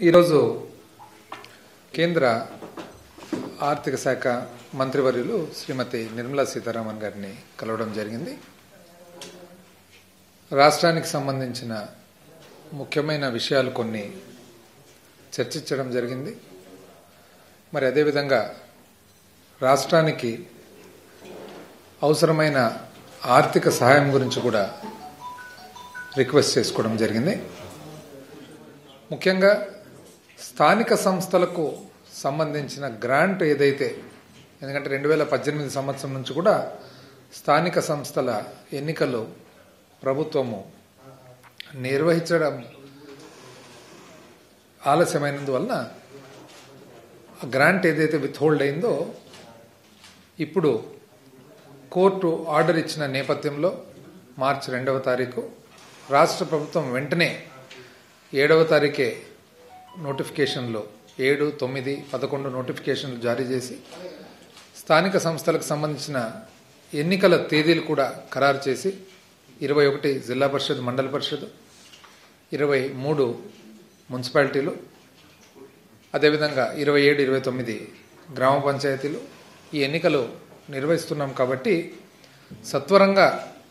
ఈరోజు కేంద్ర ఆర్థిక శాఖ మంత్రివర్యులు శ్రీమతి నిర్మలా సీతారామన్ గారిని కలవడం జరిగింది రాష్ట్రానికి సంబంధించిన ముఖ్యమైన విషయాలు కొన్ని చర్చించడం జరిగింది మరి అదేవిధంగా రాష్ట్రానికి అవసరమైన ఆర్థిక సహాయం గురించి కూడా రిక్వెస్ట్ చేసుకోవడం జరిగింది ముఖ్యంగా స్థానిక సంస్థలకు సంబంధించిన గ్రాంట్ ఏదైతే ఎందుకంటే రెండు వేల పద్దెనిమిది సంవత్సరం నుంచి కూడా స్థానిక సంస్థల ఎన్నికలు ప్రభుత్వము నిర్వహించడం ఆలస్యమైనందువలన ఆ గ్రాంట్ ఏదైతే విత్ హోల్డ్ అయిందో ఇప్పుడు కోర్టు ఆర్డర్ ఇచ్చిన నేపథ్యంలో మార్చి రెండవ తారీఖు రాష్ట్ర ప్రభుత్వం వెంటనే ఏడవ తారీఖే నోటిఫికేషన్లు ఏడు తొమ్మిది పదకొండు నోటిఫికేషన్లు జారీ చేసి స్థానిక సంస్థలకు సంబంధించిన ఎన్నికల తేదీలు కూడా ఖరారు చేసి ఇరవై ఒకటి జిల్లా పరిషత్ మండల పరిషత్ ఇరవై మూడు మున్సిపాలిటీలు అదేవిధంగా ఇరవై ఏడు ఇరవై తొమ్మిది గ్రామ పంచాయతీలు ఈ ఎన్నికలు నిర్వహిస్తున్నాం కాబట్టి సత్వరంగా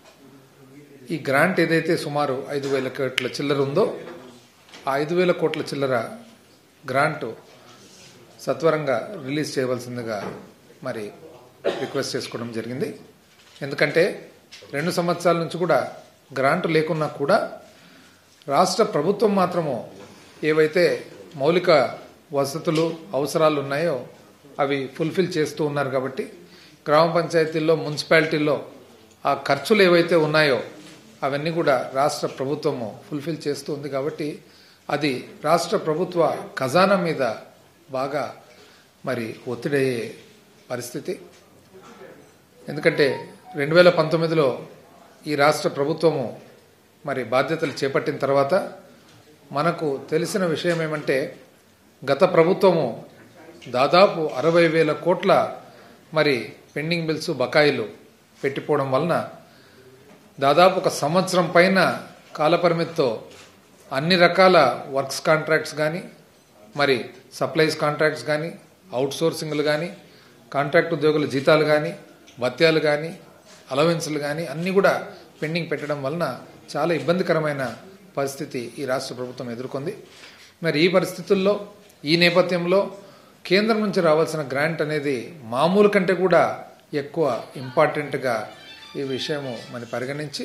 ఈ గ్రాంట్ ఏదైతే సుమారు ఐదు వేల కోట్ల చిల్లర ఉందో ఆ ఐదు వేల కోట్ల చిల్లర గ్రాంట్ సత్వరంగా రిలీజ్ చేయవలసిందిగా మరి రిక్వెస్ట్ చేసుకోవడం జరిగింది ఎందుకంటే రెండు సంవత్సరాల నుంచి కూడా గ్రాంట్ లేకున్నా కూడా రాష్ట్ర ప్రభుత్వం మాత్రము ఏవైతే మౌలిక వసతులు అవసరాలు ఉన్నాయో అవి ఫుల్ఫిల్ చేస్తూ ఉన్నారు కాబట్టి గ్రామ పంచాయతీల్లో మున్సిపాలిటీల్లో ఆ ఖర్చులు ఏవైతే ఉన్నాయో అవన్నీ కూడా రాష్ట్ర ప్రభుత్వము ఫుల్ఫిల్ చేస్తూ ఉంది కాబట్టి అది రాష్ట్ర ప్రభుత్వ ఖజానా మీద బాగా మరి ఒత్తిడయ్యే పరిస్థితి ఎందుకంటే రెండు వేల పంతొమ్మిదిలో ఈ రాష్ట్ర ప్రభుత్వము మరి బాధ్యతలు చేపట్టిన తర్వాత మనకు తెలిసిన విషయం ఏమంటే గత ప్రభుత్వము దాదాపు అరవై వేల కోట్ల మరి పెండింగ్ బిల్స్ బకాయిలు పెట్టిపోవడం వలన దాదాపు ఒక సంవత్సరం పైన కాలపరిమితితో అన్ని రకాల వర్క్స్ కాంట్రాక్ట్స్ కానీ మరి సప్లైస్ కాంట్రాక్ట్స్ కానీ అవుట్ సోర్సింగ్లు కానీ కాంట్రాక్ట్ ఉద్యోగుల జీతాలు కానీ భత్యాలు కానీ అలవెన్స్లు కానీ అన్నీ కూడా పెండింగ్ పెట్టడం వలన చాలా ఇబ్బందికరమైన పరిస్థితి ఈ రాష్ట్ర ప్రభుత్వం ఎదుర్కొంది మరి ఈ పరిస్థితుల్లో ఈ నేపథ్యంలో కేంద్రం నుంచి రావాల్సిన గ్రాంట్ అనేది మామూలు కంటే కూడా ఎక్కువ ఇంపార్టెంట్గా ఈ విషయము మరి పరిగణించి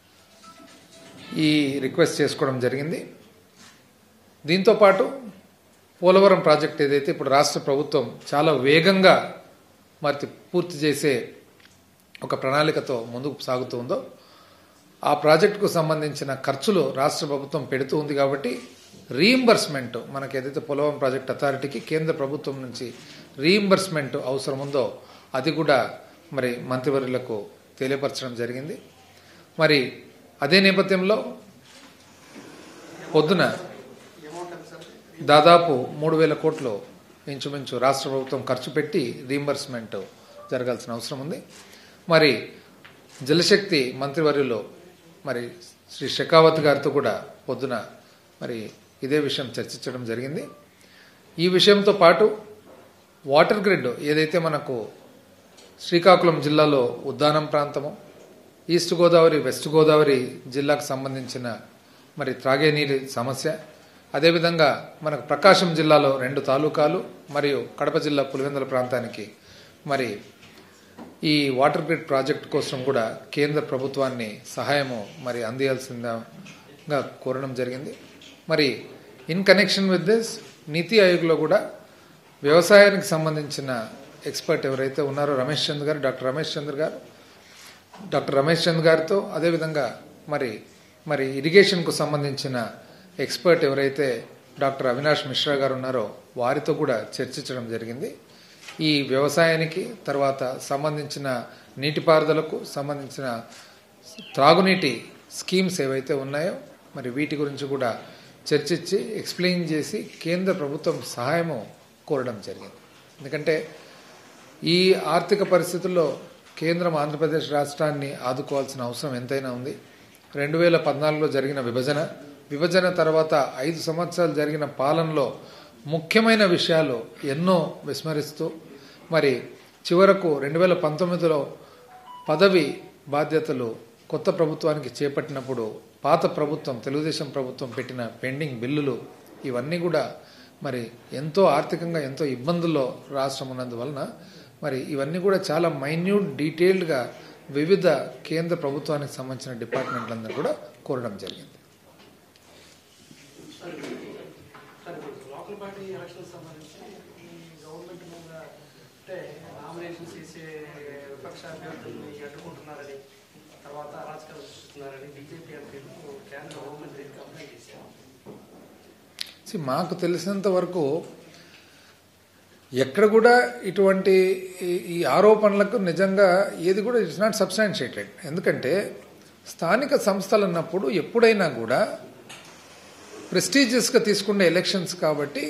ఈ రిక్వెస్ట్ చేసుకోవడం జరిగింది దీంతోపాటు పోలవరం ప్రాజెక్ట్ ఏదైతే ఇప్పుడు రాష్ట్ర ప్రభుత్వం చాలా వేగంగా మరి పూర్తి చేసే ఒక ప్రణాళికతో ముందుకు సాగుతుందో ఆ ప్రాజెక్టుకు సంబంధించిన ఖర్చులు రాష్ట్ర ప్రభుత్వం పెడుతూ ఉంది కాబట్టి రీయింబర్స్మెంట్ మనకి ఏదైతే పోలవరం ప్రాజెక్ట్ అథారిటీకి కేంద్ర ప్రభుత్వం నుంచి రీయింబర్స్మెంట్ అవసరం ఉందో అది కూడా మరి మంత్రివర్యులకు తెలియపరచడం జరిగింది మరి అదే నేపథ్యంలో పొద్దున దాదాపు మూడు వేల కోట్లు ఇంచుమించు రాష్ట్ర ప్రభుత్వం ఖర్చు పెట్టి రీయింబర్స్మెంట్ జరగాల్సిన అవసరం ఉంది మరి జలశక్తి మంత్రివర్యులు మరి శ్రీ షెకావత్ గారితో కూడా పొద్దున మరి ఇదే విషయం చర్చించడం జరిగింది ఈ విషయంతో పాటు వాటర్ గ్రిడ్ ఏదైతే మనకు శ్రీకాకుళం జిల్లాలో ఉద్దానం ప్రాంతము ఈస్ట్ గోదావరి వెస్ట్ గోదావరి జిల్లాకు సంబంధించిన మరి త్రాగే నీటి సమస్య అదేవిధంగా మనకు ప్రకాశం జిల్లాలో రెండు తాలూకాలు మరియు కడప జిల్లా పులివెందుల ప్రాంతానికి మరి ఈ వాటర్ గ్రిడ్ ప్రాజెక్ట్ కోసం కూడా కేంద్ర ప్రభుత్వాన్ని సహాయము మరి అందియాల్సిందిగా కోరడం జరిగింది మరి ఇన్ కనెక్షన్ విత్ దిస్ నీతి ఆయోగ్లో కూడా వ్యవసాయానికి సంబంధించిన ఎక్స్పర్ట్ ఎవరైతే ఉన్నారో రమేష్ చంద్ గారు డాక్టర్ రమేష్ చంద్ర గారు డాక్టర్ రమేష్ చంద్ గారితో అదేవిధంగా మరి మరి ఇరిగేషన్కు సంబంధించిన ఎక్స్పర్ట్ ఎవరైతే డాక్టర్ అవినాష్ మిశ్రా గారు ఉన్నారో వారితో కూడా చర్చించడం జరిగింది ఈ వ్యవసాయానికి తర్వాత సంబంధించిన నీటిపారుదలకు సంబంధించిన త్రాగునీటి స్కీమ్స్ ఏవైతే ఉన్నాయో మరి వీటి గురించి కూడా చర్చించి ఎక్స్ప్లెయిన్ చేసి కేంద్ర ప్రభుత్వం సహాయము కోరడం జరిగింది ఎందుకంటే ఈ ఆర్థిక పరిస్థితుల్లో కేంద్రం ఆంధ్రప్రదేశ్ రాష్ట్రాన్ని ఆదుకోవాల్సిన అవసరం ఎంతైనా ఉంది రెండు వేల పద్నాలుగులో జరిగిన విభజన విభజన తర్వాత ఐదు సంవత్సరాలు జరిగిన పాలనలో ముఖ్యమైన విషయాలు ఎన్నో విస్మరిస్తూ మరి చివరకు రెండు వేల పంతొమ్మిదిలో పదవి బాధ్యతలు కొత్త ప్రభుత్వానికి చేపట్టినప్పుడు పాత ప్రభుత్వం తెలుగుదేశం ప్రభుత్వం పెట్టిన పెండింగ్ బిల్లులు ఇవన్నీ కూడా మరి ఎంతో ఆర్థికంగా ఎంతో ఇబ్బందుల్లో రాష్ట్రం ఉన్నందువలన మరి ఇవన్నీ కూడా చాలా మైన్యూట్ డీటెయిల్డ్గా వివిధ కేంద్ర ప్రభుత్వానికి సంబంధించిన డిపార్ట్మెంట్లందరూ కూడా కోరడం జరిగింది సార్ ఇప్పుడు లోకల్ పార్టీ ఎలక్షన్ సంబంధించి ఈ గవర్నమెంట్ మీద అంటే నామినేషన్ చేసే విపక్ష అభ్యర్థుల్ని అడ్డుకుంటున్నారని తర్వాత అరాచకాలు సృష్టిస్తున్నారని బీజేపీ ఎంపీలు కేంద్ర హోంమంత్రికి కంప్లైంట్ చేశారు See, మాకు తెలిసినంత వరకు ఎక్కడ కూడా ఇటువంటి ఈ- ఈ ఆరోపణలకు నిజంగా ఏది కూడా ఇట్స్ నాట్ సబ్స్టాన్షియేటెడ్ ఎందుకంటే స్థానిక సంస్థలు అన్నప్పుడు ఎప్పుడైనా కూడా ప్రెస్టీజియస్గా తీసుకునే ఎలక్షన్స్ కాబట్టి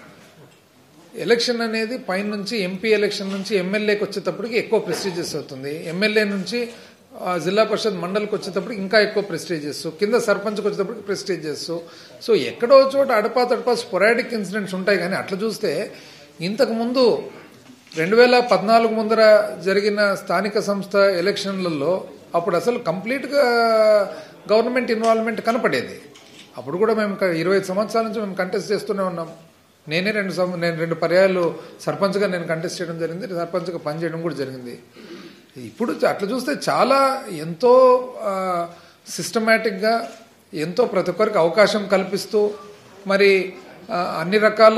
ఎలక్షన్ అనేది పైనుంచి ఎంపీ ఎలక్షన్ నుంచి ఎమ్మెల్యేకి వచ్చేటప్పటికి ఎక్కువ ప్రెస్టీజియస్ అవుతుంది ఎమ్మెల్యే నుంచి ఆ, జిల్లా పరిషత్ మండలికి వచ్చేటప్పటికి ఇంకా ఎక్కువ ప్రెస్టీజియస్ కింద సర్పంచ్కి వచ్చేటప్పటికి ప్రెస్టీజియస్ సో ఎక్కడో చోట అడపా తడపా స్పొరాడిక్ ఇన్సిడెంట్స్ ఉంటాయి కానీ అట్లా చూస్తే ఇంతకు ముందు రెండు వేల పద్నాలుగు ముందర జరిగిన స్థానిక సంస్థ ఎలక్షన్లలో అప్పుడు అసలు కంప్లీట్గా గవర్నమెంట్ ఇన్వాల్వ్మెంట్ కనపడేది అప్పుడు కూడా మేము క- ఇరవై ఐదు సంవత్సరాల నుంచి మేము కంటెస్ట్ చేస్తూనే ఉన్నాం నేనే రెండు సం- నేను రెండు పర్యాయాలు సర్పంచ్గా నేను కంటెస్ట్ చేయడం జరిగింది సర్పంచ్గా పనిచేయడం కూడా జరిగింది ఇప్పుడు అట్లా చూస్తే చాలా ఎంతో సిస్టమేటిక్గా ఎంతో ప్రతి ఒక్కరికి అవకాశం కల్పిస్తూ మరి ఆ, అన్ని రకాల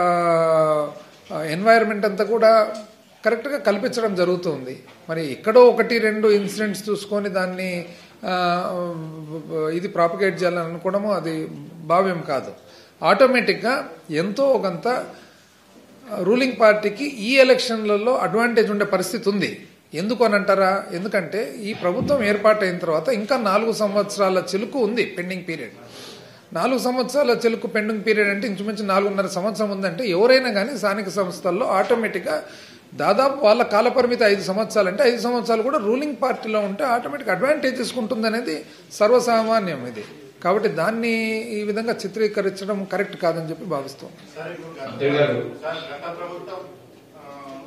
ఎన్వైరన్మెంట్ అంతా కూడా కరెక్ట్గా కల్పించడం జరుగుతుంది మరి ఎక్కడో ఒకటి రెండు ఇన్సిడెంట్స్ చూసుకొని దాన్ని ఆ, ఇది ప్రాపగేట్ చేయాలని అనుకోవడము అది భావ్యం కాదు ఆటోమేటిక్గా ఎంతో కొంత రూలింగ్ పార్టీకి ఈ ఎలక్షన్లలో అడ్వాంటేజ్ ఉండే పరిస్థితి ఉంది ఎందుకు అని అంటారా ఎందుకంటే ఈ ప్రభుత్వం ఏర్పాటైన తర్వాత ఇంకా నాలుగు సంవత్సరాల చిలుకు ఉంది పెండింగ్ పీరియడ్ నాలుగు సంవత్సరాల చెలుకు పెండింగ్ పీరియడ్ అంటే ఇంచుమించు నాలుగున్నర సంవత్సరం ఉందంటే ఎవరైనా కానీ స్థానిక సంస్థల్లో ఆటోమేటిక్గా దాదాపు వాళ్ళ కాలపరిమితి ఐదు సంవత్సరాలు అంటే ఐదు సంవత్సరాలు కూడా రూలింగ్ పార్టీలో ఉంటే ఆటోమేటిక్ అడ్వాంటేజ్ తీసుకుంటుంది అనేది సర్వసామాన్యం ఇది కాబట్టి దాన్ని ఈ విధంగా చిత్రీకరించడం కరెక్ట్ కాదని చెప్పి భావిస్తున్నాను సార్ ఇప్పుడు గత- అంతే గారు. సార్ గత ప్రభుత్వం ఆ,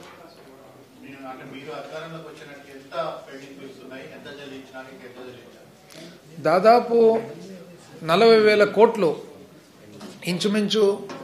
మీరు అంటే మీరు అధికారంలోకి వచ్చినట్టు ఎంత పెండింగ్ బిల్స్ ఉన్నాయి ఎంత చెల్లించినారు ఇంకా ఎంత చెల్లించారు దాదాపు నలభై వేల కోట్లు ఇంచుమించు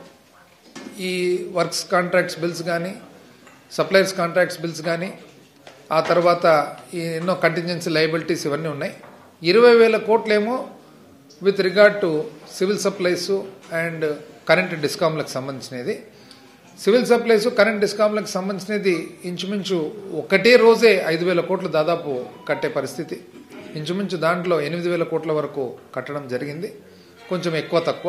ఈ వర్క్స్ కాంట్రాక్ట్స్ బిల్స్ కానీ సప్లైర్స్ కాంట్రాక్ట్స్ బిల్స్ కానీ ఆ తర్వాత ఈ ఎన్నో కంటింజెన్సీ లయబిలిటీస్ ఇవన్నీ ఉన్నాయి ఇరవై వేల కోట్లేమో with regard to civil supplies and current డిస్కామ్లకు సంబంధించినది సివిల్ సప్లైస్ కరెంట్ డిస్కామ్లకు సంబంధించినది ఇంచుమించు ఒకటే రోజే ఐదు వేల కోట్లు దాదాపు కట్టే పరిస్థితి ఇంచుమించు దాంట్లో ఎనిమిది వేల కోట్ల వరకు కట్టడం జరిగింది కొంచెం ఎక్కువ తక్కువ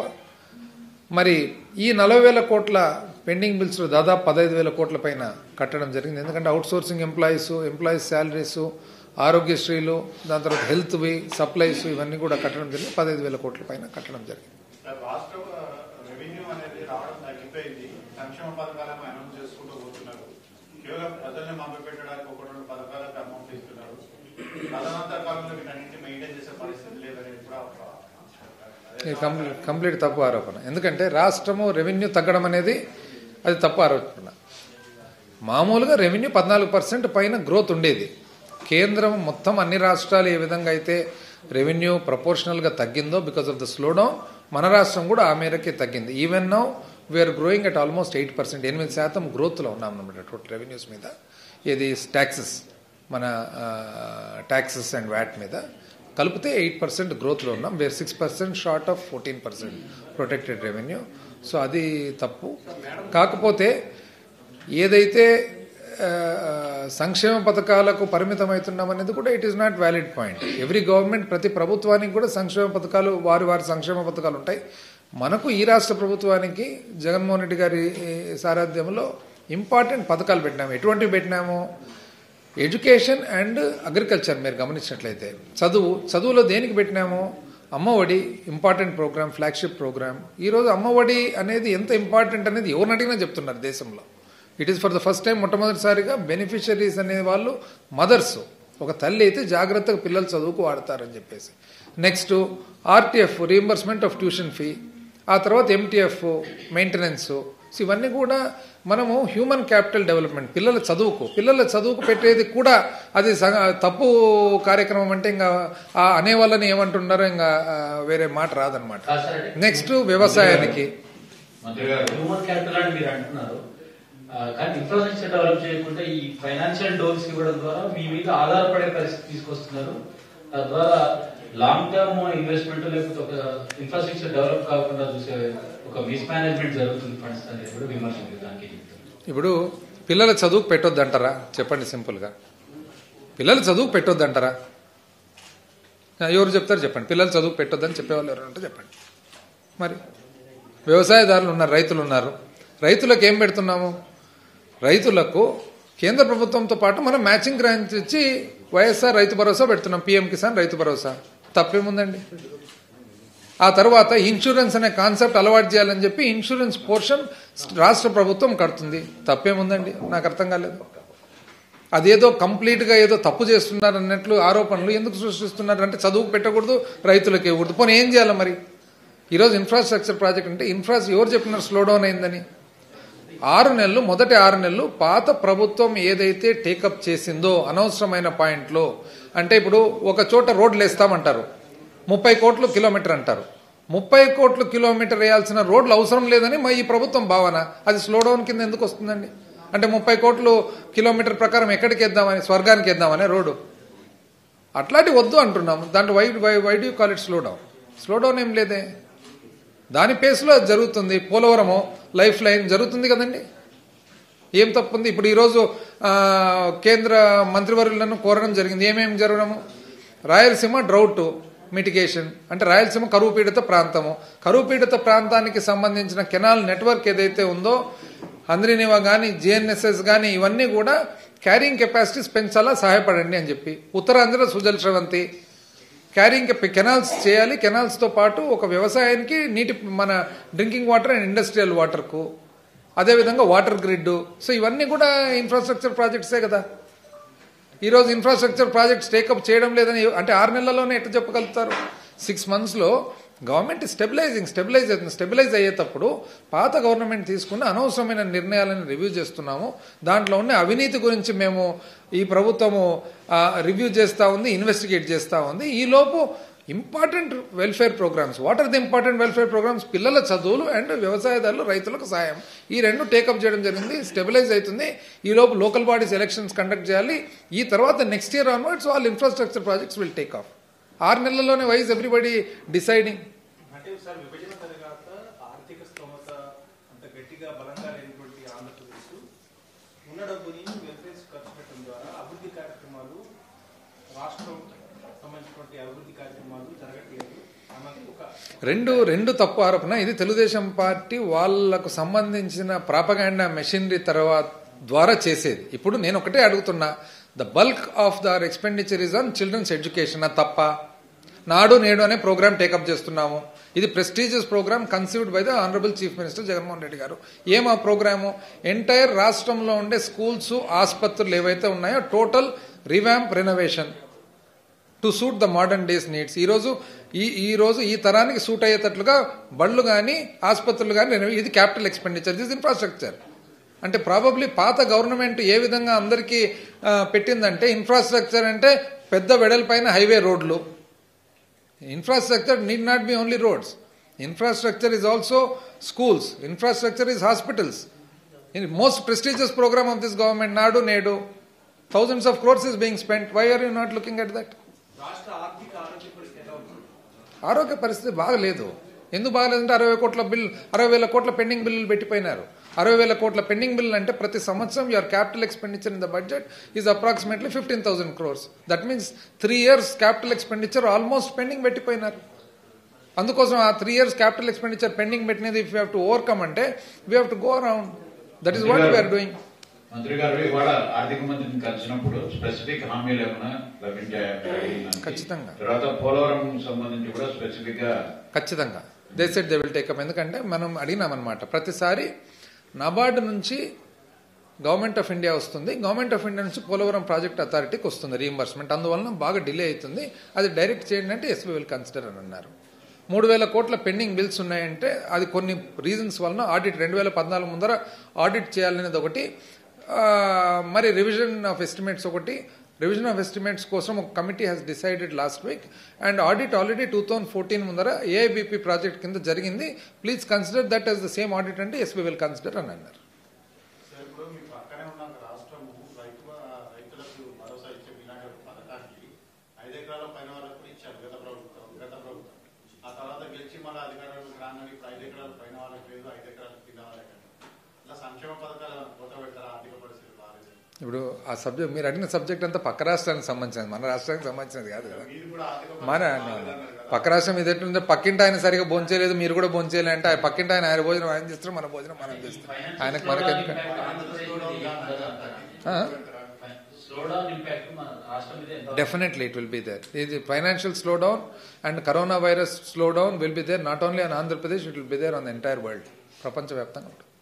మరి ఈ నలభై వేల కోట్ల పెండింగ్ బిల్స్ దాదాపు పదహైదు వేల కోట్ల పైన కట్టడం జరిగింది ఎందుకంటే outsourcing employees employees salaries ఆరోగ్యశ్రీలు దాని తర్వాత హెల్త్వి సప్లైస్ ఇవన్నీ కూడా కట్టడం జరిగింది పదహైదు వేల కోట్ల పైన కట్టడం జరిగింది సార్ రాష్ట్ర రెవెన్యూ అనేది రావడం తగ్గిపోయింది సంక్షేమ పథకాలను అనౌన్స్ చేసుకుంటూ పోతున్నారు కేవలం ప్రజల్ని మభ్య పెట్టడానికి ఒక రెండు పథకాలకు అమౌంట్ ఇస్తున్నారు తదనంతర కాలంలో వీటన్నింటినీ మెయింటైన్ చేసే పరిస్థితి లేదని కూడా ఒక- అదే ఇది కంప్లీట్ కంప్లీట్ తప్పు ఆరోపణ ఎందుకంటే రాష్ట్రము రెవెన్యూ తగ్గడం అనేది అది తప్పు ఆరోపణ మామూలుగా రెవెన్యూ పద్నాలుగు పర్సెంట్ పైన గ్రోత్ ఉండేది కేంద్రం మొత్తం అన్ని రాష్ట్రాలు ఏ విధంగా అయితే రెవెన్యూ ప్రపోర్షనల్గా తగ్గిందో because of the slowdown మన రాష్ట్రం కూడా ఆ మేరకే తగ్గింది even now we're growing at almost eight percent ఎనిమిది శాతం గ్రోత్లో ఉన్నాం అన్నమాట టోటల్ రెవెన్యూస్ మీద ఇది ట్యాక్సెస్ మన ట్యాక్సెస్ అండ్ వ్యాట్ మీద కలిపితే ఎయిట్ పర్సెంట్ గ్రోత్లో ఉన్నాం where six percent short of fourteen percent protected revenue so అది తప్పు కాకపోతే ఏదైతే ఆ, సంక్షేమ పథకాలకు పరిమితమవుతున్నాం అనేది కూడా it is not valid point every government ప్రతి ప్రభుత్వానికి కూడా సంక్షేమ పథకాలు వారి వారి సంక్షేమ పథకాలు ఉంటాయి మనకు ఈ రాష్ట్ర ప్రభుత్వానికి జగన్మోహన్ రెడ్డి గారి ఈ, సారథ్యంలో ఇంపార్టెంట్ పథకాలు పెట్టినాము ఎటువంటివి పెట్టినాము ఎడ్యుకేషన్ అండ్ అగ్రికల్చర్ మీరు గమనించినట్లయితే చదువు చదువులో దేనికి పెట్టినాము Amma Vodi important programme flagship programme ఈరోజు అమ్మఒడి అనేది ఎంత ఇంపార్టెంట్ అనేది ఎవరిని అడిగినా చెప్తున్నారు దేశంలో it is for the first time మొట్టమొదటిసారిగా బెనిఫిషరీస్ అనే వాళ్ళు మదర్స్ ఒక తల్లి అయితే జాగ్రత్తగా పిల్లలు చదువుకు వాడతారని చెప్పేసి next RTF reimbursement of tuition fee ఆ తర్వాత ఎంటీఎఫ్ మెయింటెనెన్స్ సో ఇవన్నీ కూడా మనము హ్యూమన్ క్యాపిటల్ డెవలప్మెంట్ పిల్లల చదువుకు పిల్లల చదువుకు పెట్టేది కూడా అది సగ- తప్పు కార్యక్రమం అంటే ఇంకా ఆ అనే వాళ్ళని ఏమంటున్నారో ఇంకా ఆ, వేరే మాట రాదనమాట కాదు సార్ అంటే నెక్స్ట్ వ్యవసాయానికి మంత్రి గారు హ్యూమన్ క్యాపిటల్ అని మీరు అంటున్నారు ఆ, కానీ ఇన్ఫ్రాస్ట్రక్చర్ డెవలప్ చేయకుండా ఈ ఫైనాన్షియల్ డోర్స్ ఇవ్వడం ద్వారా మీ మీద ఆధారపడే పరిస్థితి తీసుకొస్తున్నారు తద్వారా లాంగ్ టర్మ్ ఇన్వెస్ట్మెంట్ లేకపోతే ఒక ఇన్ఫ్రాస్ట్రక్చర్ డెవలప్ కాకుండా చూసే ఒక మిస్ మేనేజ్మెంట్ జరుగుతుంది ఫండ్స్ అనేది కూడా విమర్శ ఉంది దానికి ఇప్పుడు పిల్లల చదువుకు పెట్టొద్దంటారా చెప్పండి సింపుల్గా పిల్లల చదువుకు పెట్టొద్దంటారా ఎవరు చెప్తారు చెప్పండి పిల్లలు చదువుకు పెట్టొద్దని చెప్పేవాళ్ళు ఎవరు అంటే చెప్పండి మరి వ్యవసాయదారులు ఉన్నారు రైతులు ఉన్నారు రైతులకు ఏం పెడుతున్నాము రైతులకు కేంద్ర ప్రభుత్వంతో పాటు మనం మ్యాచింగ్ గ్రాంట్ ఇచ్చి వైఎస్ఆర్ రైతు భరోసా పెడుతున్నాం పిఎం కిసాన్ రైతు భరోసా తప్పేముందండి ఆ తర్వాత ఇన్సూరెన్స్ అనే కాన్సెప్ట్ అలవాటు చేయాలని చెప్పి ఇన్సూరెన్స్ పోర్షన్ రాష్ట్ర ప్రభుత్వం కడుతుంది తప్పేముందండి నాకు అర్థం కాలేదు అదేదో కంప్లీట్గా ఏదో తప్పు చేస్తున్నారు అన్నట్లు ఆరోపణలు ఎందుకు సృష్టిస్తున్నారు అంటే చదువుకు పెట్టకూడదు రైతులకు ఇవ్వకూడదు పోనీ ఏం చేయాలి మరి ఈరోజు ఇన్ఫ్రాస్ట్రక్చర్ ప్రాజెక్ట్ అంటే ఇన్ఫ్రాస్ ఎవరు చెప్పినారు స్లో డౌన్ అయిందని ఆరు నెలలు మొదటి ఆరు నెలలు పాత ప్రభుత్వం ఏదైతే టేకప్ చేసిందో అనవసరమైన పాయింట్లో అంటే ఇప్పుడు ఒక చోట రోడ్లు వేస్తామంటారు ముప్పై కోట్లు కిలోమీటర్ అంటారు ముప్పై కోట్లు కిలోమీటర్ వేయాల్సిన రోడ్లు అవసరం లేదని మా ఈ ప్రభుత్వం భావన అది స్లో డౌన్ కింద ఎందుకు వస్తుందండి అంటే ముప్పై కోట్లు కిలోమీటర్ ప్రకారం ఎక్కడికి వేద్దామని స్వర్గానికి వేద్దామని రోడ్డు అట్లాంటి వద్దు అంటున్నాము దాంట్లో why why why do call it slowdown slowdown ఏం లేదే దాని పేస్లో అది జరుగుతుంది పోలవరము లైఫ్ లైన్ జరుగుతుంది కదండి ఏం తప్పుంది ఇప్పుడు ఈరోజు ఆ, కేంద్ర మంత్రివర్యులను కోరడం జరిగింది ఏమేమి జరగడము రాయలసీమ డ్రౌట్ మిటిగేషన్ అంటే రాయలసీమ కరువు పీడిత ప్రాంతము కరువు పీడిత ప్రాంతానికి సంబంధించిన కెనాల్ నెట్వర్క్ ఏదైతే ఉందో హంద్రీనివా కానీ జిఎన్ఎస్ఎస్ కానీ ఇవన్నీ కూడా క్యారింగ్ కెపాసిటీస్ పెంచాలా సహాయపడండి అని చెప్పి ఉత్తరాంధ్ర సుజల్ శ్రవంతి క్యారింగ్ కెనాల్స్ చేయాలి కెనాల్స్తో పాటు ఒక వ్యవసాయానికి నీటి మన డ్రింకింగ్ వాటర్ అండ్ ఇండస్ట్రియల్ వాటర్కు అదేవిధంగా వాటర్ గ్రిడ్ సో ఇవన్నీ కూడా ఇన్ఫ్రాస్ట్రక్చర్ ప్రాజెక్ట్సే కదా ఈరోజు ఇన్ఫ్రాస్ట్రక్చర్ ప్రాజెక్ట్స్ టేకప్ చేయడం లేదని అంటే ఆరు నెలల్లోనే ఎట్లా చెప్పగలుగుతారు సిక్స్ మంత్స్లో గవర్నమెంట్ స్టెబిలైజింగ్ స్టెబిలైజ్ అవుతుంది స్టెబిలైజ్ అయ్యేటప్పుడు పాత గవర్నమెంట్ తీసుకున్న అనవసరమైన నిర్ణయాలను రివ్యూ చేస్తున్నాము దాంట్లో ఉన్న అవినీతి గురించి మేము ఈ ప్రభుత్వము ఆ, రివ్యూ చేస్తూ ఉంది ఇన్వెస్టిగేట్ చేస్తూ ఉంది ఈ లోపు important welfare programmes what are the important welfare programmes పిల్లల చదువులు అండ్ వ్యవసాయదారులు రైతులకు సాయం ఈ రెండు టేకప్ చేయడం జరిగింది స్టెబిలైజ్ అవుతుంది ఈ లోపు లోకల్ బాడీస్ ఎలక్షన్స్ కండక్ట్ చేయాలి ఈ తర్వాత next year onwards all infrastructure projects will take off ఆరు నెలల్లోనే వైజ్ ఎవ్రీబడి డిసైడింగ్ అంటే సార్ విభజన తర్వాత ఆర్థిక స్తోమత అంత గట్టిగా బలంగా లేనటువంటి ఆంధ్రప్రదేశ్ ఉన్న డబ్బుని వెల్ఫేర్స్ ఖర్చు పెట్టడం ద్వారా అభివృద్ధి కార్యక్రమాలు రాష్ట్రం సంబంధించినటువంటి అభివృద్ధి కార్యక్రమాలు జరగట్లేదు అన్నది ఒక రెండు రెండు తప్పు ఆరోపణ ఇది తెలుగుదేశం పార్టీ వాళ్లకు సంబంధించిన ప్రాపగాండా మెషినరీ తర్వాత ద్వారా చేసేది ఇప్పుడు నేను ఒకటే అడుగుతున్నా the bulk of their expenditure is on children's education అది తప్ప నాడు నేడు అనే ప్రోగ్రామ్ టేకప్ చేస్తున్నాము ఇది prestigious programme conceived by the honourable chief minister Jaganmohan Reddy garu ఏం ఆ ప్రోగ్రాము ఎంటైర్ రాష్ట్రంలో ఉండే స్కూల్స్ ఆసుపత్రులు ఏవైతే ఉన్నాయో total revamp renovation to suit the modern days needs ఈ రోజు ఈ ఈ రోజు ఈ తరానికి సూట్ అయ్యేటట్లుగా బళ్ళు కానీ ఆసుపత్రులు కానీ ఇది క్యాపిటల్ ఎక్స్పెండిచర్ దిస్ ఇన్ఫ్రాస్ట్రక్చర్ అంటే ప్రాబబ్లీ పాత గవర్నమెంట్ ఏ విధంగా అందరికీ ఆ, పెట్టిందంటే ఇన్ఫ్రాస్ట్రక్చర్ అంటే పెద్ద వెడల్పైన హైవే రోడ్లు infrastructure need not be only roads infrastructure is also schools infrastructure is hospitals in most prestigious programme of this government Nadu Nedu thousands of crores is being spend why are you not looking at that రాష్ట్ర ఆర్థిక ఆరోగ్య పరిస్థితి ఎలా ఉంది ఆరోగ్య పరిస్థితి బాగలేదు ఎందుకు బాగలేదంటే అరవై కోట్ల బిల్ అరవై వేల కోట్ల పెండింగ్ బిల్లులు పెట్టిపోయినారు అరవై వేల కోట్ల పెండింగ్ బిల్లు అంటే ప్రతి సంవత్సరం your capital expenditure in the budget is approximately fifteen thousand crores that means three years capital expenditure almost pending పెట్టిపోయినారు అందుకోసం ఆ three years capital expenditure pending పెట్టినది if you have to overcome అంటే we have to go around that is what we're doing మంత్రి గారు ఇవాళ ఆర్థిక మంత్రిని కలిసినప్పుడు స్పెసిఫిక్ హామీలు ఏమైనా లభించాయని అడిగినాను. ఖచ్చితంగా. తర్వాత పోలవరం సంబంధించి కూడా స్పెసిఫిక్ గా ఖచ్చితంగా they set they will take up ఎందుకంటే మనం అడిగినామన్నమాట ప్రతిసారి నబార్డు నుంచి గవర్నమెంట్ ఆఫ్ ఇండియా వస్తుంది గవర్నమెంట్ ఆఫ్ ఇండియా నుంచి పోలవరం ప్రాజెక్ట్ అథారిటీకి వస్తుంది రీఎంబర్స్మెంట్ అందువలన బాగా డిలే అవుతుంది అది డైరెక్ట్ చేయండి అంటే ఎస్బీ విల్ కన్సిడర్ అని అన్నారు మూడు వేల కోట్ల పెండింగ్ బిల్స్ ఉన్నాయంటే అది కొన్ని రీజన్స్ వలన ఆడిట్ రెండు వేల పద్నాలుగు ముందర ఆడిట్ చేయాలనేది ఒకటి ఆ, మరి రివిజన్ ఆఫ్ ఎస్టిమేట్స్ ఒకటి రివిజన్ ఆఫ్ ఎస్టిమేట్స్ కోసం ఒక committee has decided last week and audit already two thousand fourteen ముందర ఏఐబిపి ప్రాజెక్ట్ కింద జరిగింది please consider that as the same audit అంటే ఎస్బీ విల్ కన్సిడర్ అని అన్నారు సార్ ఇప్పుడు మీ పక్కనే ఉన్న రాష్ట్రము రైతు రైతులకు భరోసా ఇచ్చే వినాయక పథకానికి ఐదు ఎకరాల పైన వాళ్ళకు కూడా ఇచ్చారు గత ప్రభుత్వం గత ప్రభుత్వం ఆ తర్వాత గెలిచి మళ్ళీ అధికారులకు రాగానే ఇప్పుడు ఐదు ఎకరాల పైన వాళ్ళకి లేదు ఐదు ఎకరాల కింద వాళ్ళకి లేదు. ఇట్లా సంక్షేమ పథకాలు కొత్త పెడతారా ఆర్థిక పరిస్థితి బాగాలేదు ఇప్పుడు ఆ సబ్జెక్ట్ మీరు అడిగిన సబ్జెక్ట్ అంతా పక్క రాష్ట్రానికి సంబంధించినది మన రాష్ట్రానికి సంబంధించినది కాదు కదా మీరు కూడా ఆర్థిక మన పరిస్థితి బాగాలేదన్నారు కదా. పక్క రాష్ట్రం ఇది ఎట్లుంటే పక్కింటి ఆయన సరిగా భోంచేయలేదు మీరు కూడా భోంచేయలే అంటే ఆ పక్కింటి ఆయన ఆయన భోజనం ఆయన చేస్తారు మన భోజనం మనం చేస్తాం ఆయనకు మనకి ఎందుకు స్లో డౌన్ ఇంపాక్ట్ మన రాష్ట్రం మీద ఎంత definitely it will be there ఇది financial slowdown and coronavirus slowdown will be there not only on Andhra Pradesh it will be there on the entire world ప్రపంచవ్యాప్తంగా ఉంటుంది